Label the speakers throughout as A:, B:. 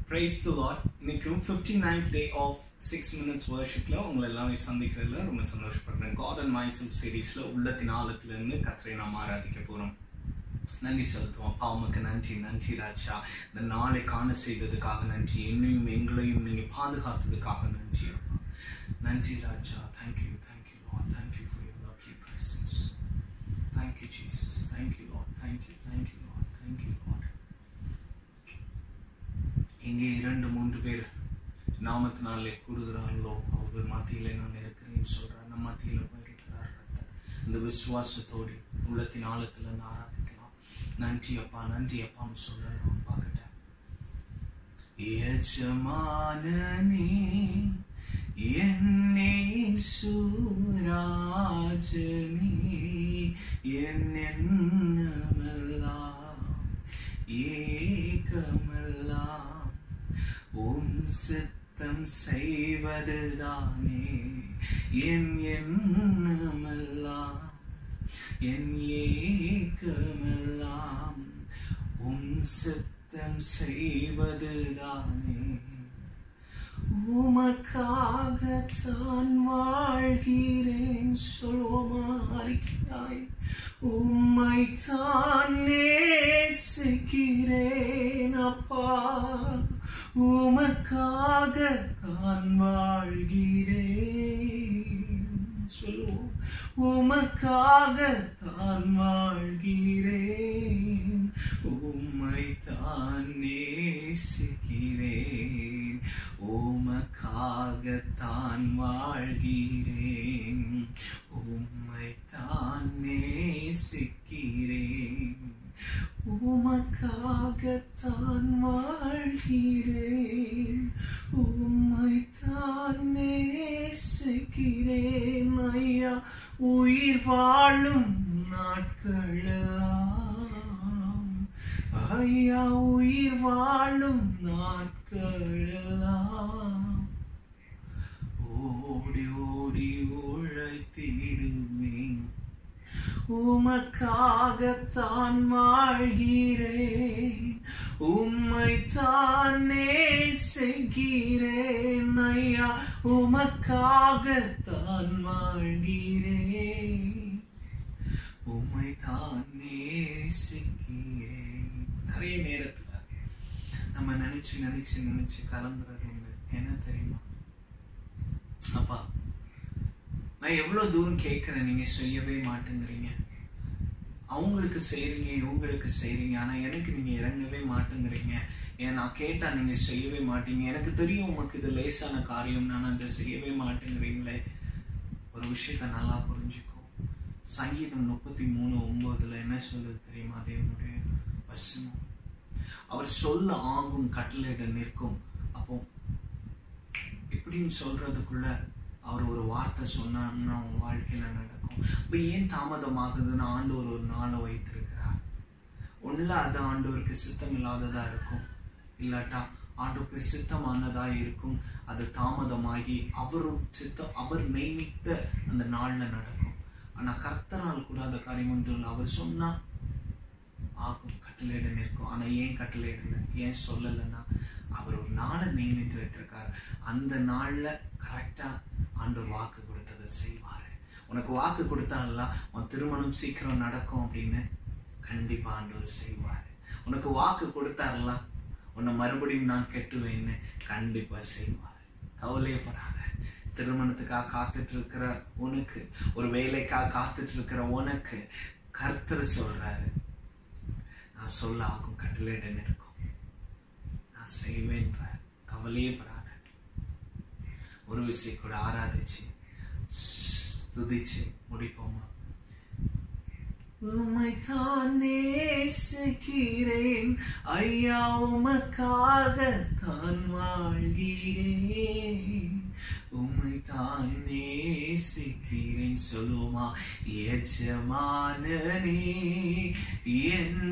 A: price to Lord இன்னைக்கும் fifty ninth day of six minutes வர்ஷிப்பில் உங்களை எல்லாமே சந்திக்கிறதுல ரொம்ப சந்தோஷப்படுறேன் காட் அண்ட் மைசெல்ஃப் சீரீஸில் உள்ளத்தின் ஆழத்துலேருந்து கத்தரை நாம் ஆராதிக்க போகிறோம் நன்றி செலுத்துவோம் அப்பா உமக்கு நன்றி நன்றி ராஜா இந்த நாளை காண செய்ததுக்காக நன்றி என்னையும் எங்களையும் நீங்கள் பாதுகாத்ததுக்காக நன்றி அப்பா நன்றி ராஜா thank you thank you Lord thank you for your lovely presence thank you Jesus thank you Lord thank you thank you Lord thank you Lord எங்கே இரண்டு மூன்று பேர் நாமத்தினாலே கூடுகிறார்களோ அவர்கள் மத்தியிலே நான் இருக்கிறேன்னு சொல்றார் நம்ம மத்தியில் போயிருக்கிறார் கத்தர் இந்த விசுவாசத்தோடு உள்ளத்தின் ஆழத்துல இருந்து ஆராதிக்கலாம் நன்றி அப்பா நன்றி அப்பான்னு சொல்லலாம் பார்க்கிட்டேன் எஜமானனே என்னை சூராஜனே என் எண்ணமெல்லாம் ஏகமெல்லாம் உன் சித்தம் செய்வதுதானே என் எண்ணமெல்லாம் என் ஏக்கமெல்லாம் உன் சித்தம் செய்வதுதானே உமக்காகத்தான் வாழ்கிறேன் சொல்வோமா அறிக்கிறாய் உம்மை தான் நேசிக்கிறேன் அப்பா உமக்காகத்தான் வாழ்கிறேன் சொல்லுவோம் உமக்காகத்தான் வாழ்கிறேன் உம்மை தான் நேசிக்கிறேன் உமக்காகத்தான் வாழ்கிறேன் உம்மை தான் நேசிக்கிறேன் உமக்காகத்தான் வாழ்கிறேன் உம்மை தான் நேசிக்கிறேன் ஐயா உயிர் வாழும் நாட்களெல்லாம் ஐயா உயிர் வாழும் நாட்களெல்லாம் ஓடி ஓடி உழைத்திடுவேன் உமக்காகத்தான் வாழ்கிறேன் உம்மை தான் நேசிக்கிறேன் ஐயா உமக்காகத்தான் வாழ்கிறேன் உம்மை தான் நேசிக்கிறேன் நிறைய நேரத்துல நம்ம நினைச்சு நினைச்சு நினைச்சு கலங்குறது உண்டு என்ன தெரியுமா அப்பா நான் எவ்வளவு தூரம் கேட்கிறேன் நீங்க செய்யவே மாட்டேங்கிறீங்க அவங்களுக்கு செய்றீங்க இவங்களுக்கு செய்றீங்க ஆனா எனக்கு நீங்க இறங்கவே மாட்டேங்கிறீங்க ஏன் நான் கேட்டா நீங்க செய்யவே மாட்டீங்க எனக்கு தெரியும் உமக்கு இது லேசான காரியம் நான் அதை செய்யவே மாட்டேங்கிறீங்களே ஒரு விஷயத்த நல்லா புரிஞ்சுக்கோ சங்கீதம் முப்பத்தி மூணு ஒன்பதுல என்ன சொல்லுது தெரியுமா தேவனுடைய வசனம் அவர் சொல்ல ஆகும் கட்டளையிட நிற்கும் அப்போ இப்படின்னு சொல்றதுக்குள்ள அவர் ஒரு வார்த்தை சொன்னார்னா உன் வாழ்க்கையில நடக்கும் இப்போ ஏன் தாமதமாகுதுன்னு ஆண்டவர் ஒரு நாளை வைத்திருக்கிறார் ஒண்ணுல அது ஆண்டவருக்கு சித்தம் இல்லாததா இருக்கும் இல்லாட்டா ஆண்டவருக்கு சித்தமானதா இருக்கும் அது தாமதமாகி அவர் சித்தம் அவர் மெய்மித்த அந்த நாள்ல நடக்கும் ஆனா கர்த்தரால் கூடாத காரியம் ஒன்றும் இல்லை அவர் சொன்னா ஆகும் கட்டளையிட நிற்கும் ஆனா ஏன் கட்டளையிடல ஏன் சொல்லலைன்னா அவர் ஒரு நாளை நியமித்து வைத்திருக்காரு அந்த நாள்ல கரெக்டா ஆண்டவர் வாக்கு கொடுத்ததை செய்வாரு உனக்கு வாக்கு கொடுத்தால உன் திருமணம் சீக்கிரம் நடக்கும் அப்படின்னு கண்டிப்பா ஆண்டவர் செய்வாரு உனக்கு வாக்கு கொடுத்தாருல உன்னை மறுபடியும் நான் கெட்டுவேன்னு கண்டிப்பா செய்வாரு கவலையப்படாத திருமணத்துக்காக காத்துட்டு இருக்கிற உனக்கு ஒரு வேலைக்காக காத்துட்டு இருக்கிற உனக்கு கர்த்தர் சொல்றாரு நான் சொல்ல ஆகும் கட்டளையிட இருக்கும் நான் செய்வேன்ற கவலையே படாத ஒரு விஷயம் கூட ஆராதிச்சு துதிச்சு முடிப்போமா உம்மை தான் நேசிக்கிறேன் ஐயா உமக்காக தான் வாழ்கிறேன் உம்மை தான் நேசிக்கிறேன் சொல்லுவோமா எஜமானனே என்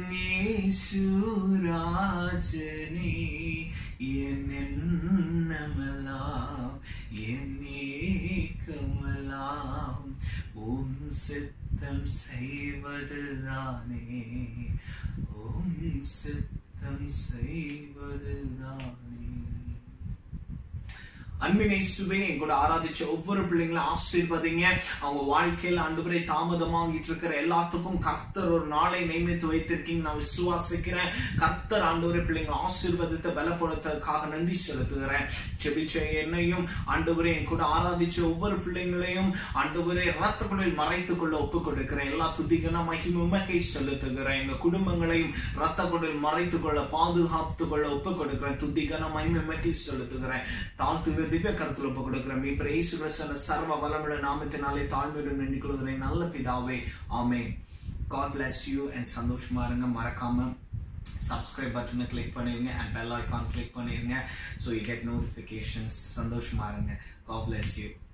A: சூராஜனே என் எண்ணமெல்லாம் என் ஏக்கமெல்லாம் உம் சித்தம் செய்வதுதானே உம் சித்தம் செய்வதுதானே அன்பினை சுவே எங்கூட ஆராதிச்ச ஒவ்வொரு பிள்ளைங்களும் ஆசீர்வதிங்க அவங்க வாழ்க்கையில ஆண்டவரே தாமதமாகிட்டு இருக்கிற எல்லாத்துக்கும் கர்த்தர் ஒரு நாளை நியமித்து வைத்திருக்கீங்க நான் விசுவாசிக்கிறேன் கர்த்தர் ஆண்டவரே பிள்ளைங்க ஆசீர்வதித்த பலப்படுத்ததுக்காக நன்றி செலுத்துகிறேன் செபிச்ச என்னையும் ஆண்டவரே என் கூட ஆராதிச்ச ஒவ்வொரு பிள்ளைங்களையும் ஆண்டவரே ரத்தக்குழில் மறைத்துக் கொள்ள ஒப்புக் கொடுக்கிறேன் எல்லா துதிகன மகிமுமக்கை செலுத்துகிறேன் எங்க குடும்பங்களையும் ரத்த குழில் மறைத்துக் கொள்ள பாதுகாத்துக் கொள்ள ஒப்புக் கொடுக்கிறேன் துதிகன மகிமுமக்கை செலுத்துகிறேன் தாழ்த்துகிற திவ்ய கருத்துல ஒப்புக் கொடுக்கிறேன் மீ பிரேசு கிறிஸ்தன சர்வ வளமுள்ள நாமத்தினாலே தாழ்மையுடன் நின்று கொள்கிறேன் நல்ல பிதாவே ஆமே காட் bless யூ அண்ட் சந்தோஷமா இருங்க மறக்காம சப்ஸ்கிரைப் பட்டனை கிளிக் பண்ணிருங்க அண்ட் பெல் ஐகான் கிளிக் பண்ணிருங்க ஸோ யூ கெட் நோட்டிஃபிகேஷன்ஸ் சந்தோஷமா இருங்க காட் bless யூ